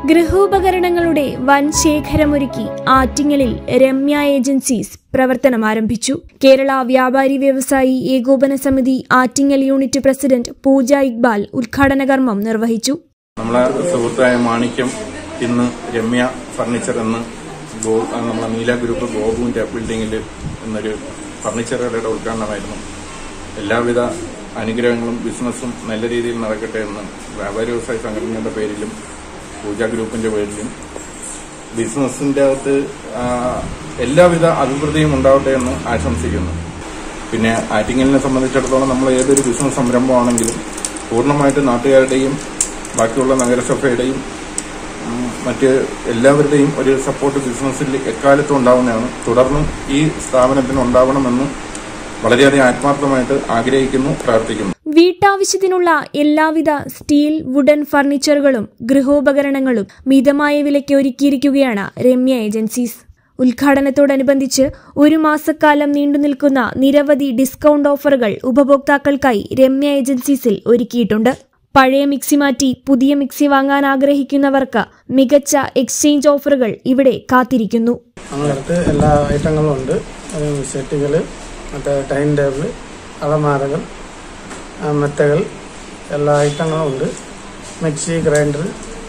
ഗൃഹോപകരണങ്ങളുടെ വൻ ശേഖരമൊരുക്കി ആറ്റിങ്ങലിൽ രമ്യ ഏജൻസീസ് പ്രവർത്തനം ആരംഭിച്ചു കേരള വ്യാപാരി വ്യവസായി ഏകോപന സമിതി ആറ്റിങ്ങൽ യൂണിറ്റ് പ്രസിഡന്റ് പൂജ ഇക്ബാൽ ഉദ്ഘാടന കർമ്മം നിർവഹിച്ചു നമ്മളെ സുഹൃത്തായ മാണിക്യം ഇന്ന് രമ്യ ഫർണിച്ചർ എന്ന് ഗോ നമ്മളെ നീല ഗ്രൂപ്പ് ഗോപുവിന്റെ ബിൽഡിംഗിൽ ഇന്നൊരു ഫർണിച്ചർ കടയുടെ ഉദ്ഘാടനമായിരുന്നു എല്ലാവിധ അനുഗ്രഹങ്ങളും ബിസിനസ്സും നല്ല രീതിയിൽ നടക്കട്ടെ എന്ന് വ്യാപാരി വ്യവസായ സംഘടനയുടെ പേരിലും പൂജ ഗ്രൂപ്പിന്റെ പേരിലും ബിസിനസിന്റെ അകത്ത് ആ, എല്ലാവിധ അഭിവൃദ്ധിയും ഉണ്ടാവട്ടെ എന്ന് ആശംസിക്കുന്നു പിന്നെ ആറ്റിങ്ങലിനെ സംബന്ധിച്ചിടത്തോളം നമ്മൾ ഏതൊരു ബിസിനസ് സംരംഭമാണെങ്കിലും പൂർണ്ണമായിട്ട് നാട്ടുകാരുടെയും ബാക്കിയുള്ള നഗരസഭയുടെയും ഉം, മറ്റ് എല്ലാവരുടെയും ഒരു സപ്പോർട്ട് ബിസിനസ്സിൽ എക്കാലത്തും ഉണ്ടാവുന്നതാണ് തുടർന്നും ഈ സ്ഥാപനത്തിന് ഉണ്ടാവണമെന്ന് വളരെയധികം ആത്മാർത്ഥമായിട്ട് ആഗ്രഹിക്കുന്നു പ്രാർത്ഥിക്കുന്നു വീട്ടാവശ്യത്തിനുള്ള എല്ലാവിധ സ്റ്റീൽ വുഡൻ ഫർണിച്ചറുകളും ഗൃഹോപകരണങ്ങളും മിതമായ വിലയ്ക്ക് ഒരുക്കിയിരിക്കുകയാണ് രമ്യ ഏജൻസീസ് ഉദ്ഘാടനത്തോടനുബന്ധിച്ച് ഒരു മാസക്കാലം നീണ്ടുനിൽക്കുന്ന നിരവധി ഡിസ്കൗണ്ട് ഓഫറുകൾ ഉപഭോക്താക്കൾക്കായി രമ്യ ഏജൻസീസിൽ ഒരുക്കിയിട്ടുണ്ട് പഴയ മിക്സി മാറ്റി പുതിയ മിക്സി വാങ്ങാൻ ആഗ്രഹിക്കുന്നവർക്ക് മികച്ച എക്സ്ചേഞ്ച് ഓഫറുകൾ ഇവിടെ കാത്തിരിക്കുന്നു നമ്മളടുത്ത് എല്ലാ ഐറ്റങ്ങളും ഉണ്ട് സെറ്റുകൾ മറ്റേ ടൈം ടേബിൾ അലമാരകൾ ആ, മെത്തകൾ എല്ലാ ഐറ്റങ്ങളും ഉണ്ട് മിക്സി ഗ്രൈൻഡർ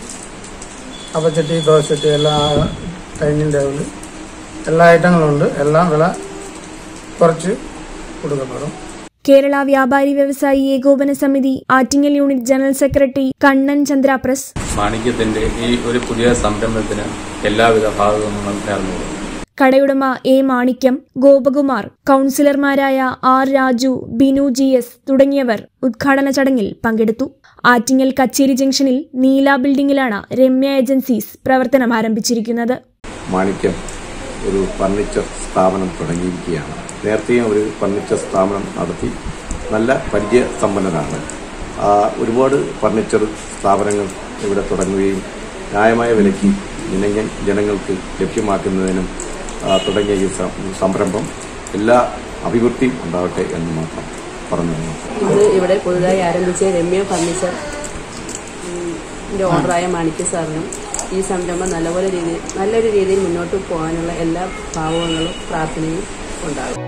അപ്പച്ചട്ടി ദോശട്ടി എല്ലാ ഡൈനിങ് ടേബിൾ എല്ലാ ഐറ്റങ്ങളും ഉണ്ട് എല്ലാം വില കുറച്ച് കൊടുക്കപ്പെടും കേരള വ്യാപാരി വ്യവസായി ഏകോപന സമിതി Attingal unit general secretary Kannan ചന്ദ്രാപ്രസ് മാണിക്യത്തിന്റെ ഈ ഒരു പുതിയ സംരംഭത്തിന് എല്ലാവിധ ഭാഗങ്ങളും നേർന്നുകൊള്ളുന്നു കടയുടമ എ മാണിക്യം ഗോപകുമാർ കൌൺസിലർമാരായ R Raju Binu G S തുടങ്ങിയവർ ഉദ്ഘാടന ചടങ്ങിൽ പങ്കെടുത്തു ആറ്റിങ്ങൽ കച്ചേരി ജംഗ്ഷനിൽ നീല ബിൽഡിംഗിലാണ് രമ്യ ഏജൻസീസ് പ്രവർത്തനം ആരംഭിച്ചിരിക്കുന്നത് മാണിക്യം ഒരു ഫർണിച്ചർ സ്ഥാപനം തുടങ്ങിയിരിക്കുകയാണ് നേരത്തെയും ഒരു ഫർണിച്ചർ സ്ഥാപനം നടത്തി നല്ല പരിചയ സമ്പന്നരാണ് ആ, ഒരുപാട് ഫർണിച്ചർ സ്ഥാപനങ്ങൾ ഇവിടെ തുടങ്ങുകയും ന്യായമായ വിലയ്ക്ക് ജനങ്ങ ജനങ്ങൾക്ക് ലഭ്യമാക്കുന്നതിനും ആ, തുടങ്ങിയ ഈ സം- സംരംഭം എല്ലാ അഭിവൃദ്ധിയും ഉണ്ടാവട്ടെ എന്ന് മാത്രം പറഞ്ഞു ഇന്ന് ഇവിടെ പുതുതായി ആരംഭിച്ച രമ്യ ഫർണിച്ചർ ഉം, ന്റെ ഓണറായ മാണിക്യ സാറിനും ഈ സംരംഭം നല്ലപോലെ രീതിയിൽ നല്ലൊരു രീതിയിൽ മുന്നോട്ട് പോകാനുള്ള എല്ലാ ഭാവങ്ങളും പ്രാർത്ഥനയും ഉണ്ടാകും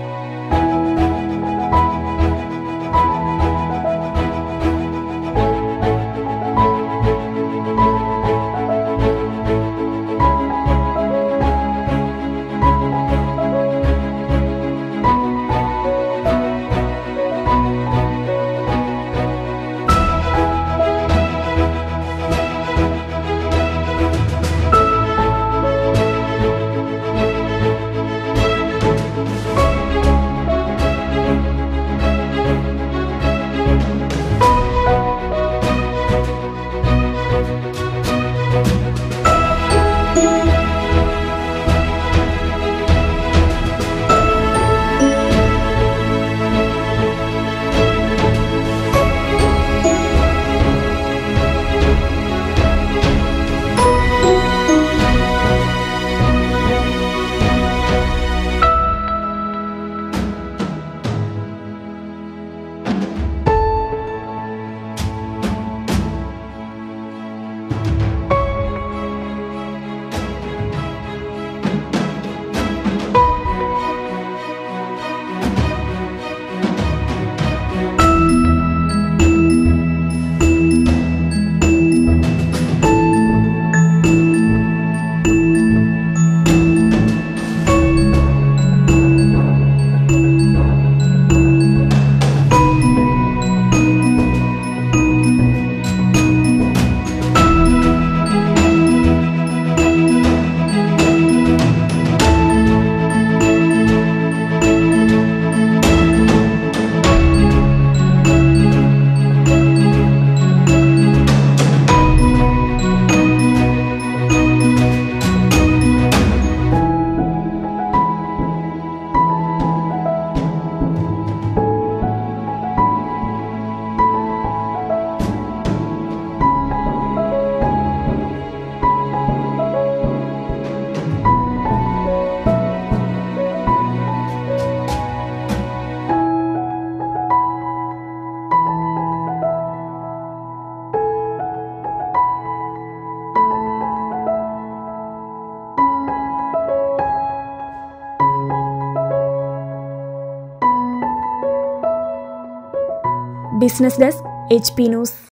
business desk H P news